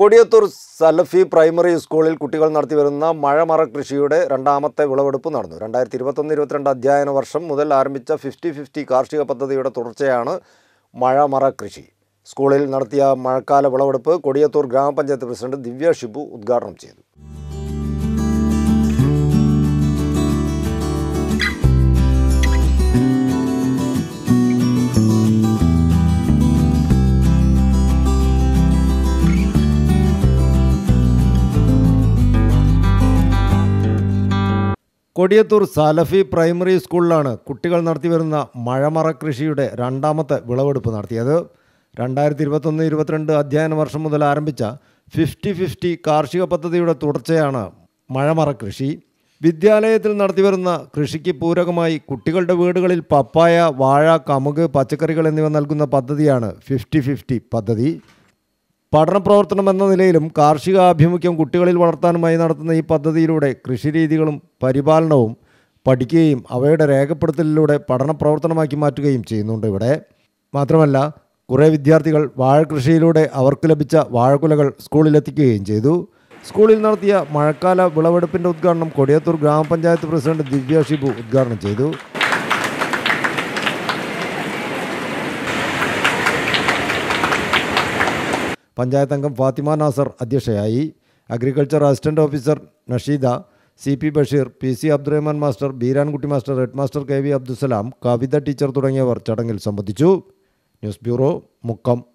കൊടിയത്തൂർ സലഫി primary സ്കൂളിൽ കുട്ടികൾ നടത്തിവരുന്ന മഴമറ കൃഷിയുടെ രണ്ടാമത്തെ വിളവെടുപ്പ് നടന്നു രണ്ടായിരത്തി ഇരുപത്തൊന്ന് ഇരുപത്തിരണ്ട് അധ്യയന വർഷം മുതൽ ആരംഭിച്ച ഫിഫ്റ്റി ഫിഫ്റ്റി കാർഷിക പദ്ധതിയുടെ തുടർച്ചയാണ് മഴമറ കൃഷി സ്കൂളിൽ നടത്തിയ മഴക്കാല വിളവെടുപ്പ് കൊടിയത്തൂർ ഗ്രാമപഞ്ചായത്ത് പ്രസിഡന്റ് ദിവ്യ ഷിബു ഉദ്ഘാടനം ചെയ്തു കൊടിയത്തൂർ സാലഫി പ്രൈമറി സ്കൂളിലാണ് കുട്ടികൾ നടത്തിവരുന്ന മഴമറ കൃഷിയുടെ രണ്ടാമത്തെ വിളവെടുപ്പ് നടത്തിയത് രണ്ടായിരത്തി ഇരുപത്തൊന്ന് ഇരുപത്തിരണ്ട് അധ്യയന വർഷം മുതൽ ആരംഭിച്ച ഫിഫ്റ്റി ഫിഫ്റ്റി കാർഷിക പദ്ധതിയുടെ തുടർച്ചയാണ് മഴമറ കൃഷി വിദ്യാലയത്തിൽ നടത്തിവരുന്ന കൃഷിക്ക് പൂരകമായി കുട്ടികളുടെ വീടുകളിൽ പപ്പായ വാഴ കമുക് പച്ചക്കറികൾ എന്നിവ നൽകുന്ന പദ്ധതിയാണ് ഫിഫ്റ്റി ഫിഫ്റ്റി പദ്ധതി പഠന പ്രവർത്തനം എന്ന നിലയിലും കാർഷിക ആഭിമുഖ്യം കുട്ടികളിൽ വളർത്താനുമായി നടത്തുന്ന ഈ പദ്ധതിയിലൂടെ കൃഷിരീതികളും പരിപാലനവും പഠിക്കുകയും അവയുടെ രേഖപ്പെടുത്തലിലൂടെ പഠന പ്രവർത്തനമാക്കി മാറ്റുകയും ചെയ്യുന്നുണ്ട് ഇവിടെ മാത്രമല്ല കുറേ വിദ്യാർത്ഥികൾ വാഴകൃഷിയിലൂടെ അവർക്ക് ലഭിച്ച വാഴക്കുലകൾ സ്കൂളിലെത്തിക്കുകയും ചെയ്തു സ്കൂളിൽ നടത്തിയ മഴക്കാല വിളവെടുപ്പിൻ്റെ ഉദ്ഘാടനം കൊടിയത്തൂർ ഗ്രാമപഞ്ചായത്ത് പ്രസിഡന്റ് ദിവ്യ ഷിബു ഉദ്ഘാടനം ചെയ്തു പഞ്ചായത്ത് അംഗം ഫാത്തിമ നാസർ അധ്യക്ഷയായി agriculture assistant officer Nasheeda C P Basheer P C Abdurahman master Beerankutty master head master K V Abdussalam Kavitha teacher തുടങ്ങിയവർ ചടങ്ങിൽ സംബന്ധിച്ചു ന്യൂസ് ബ്യൂറോ മുക്കം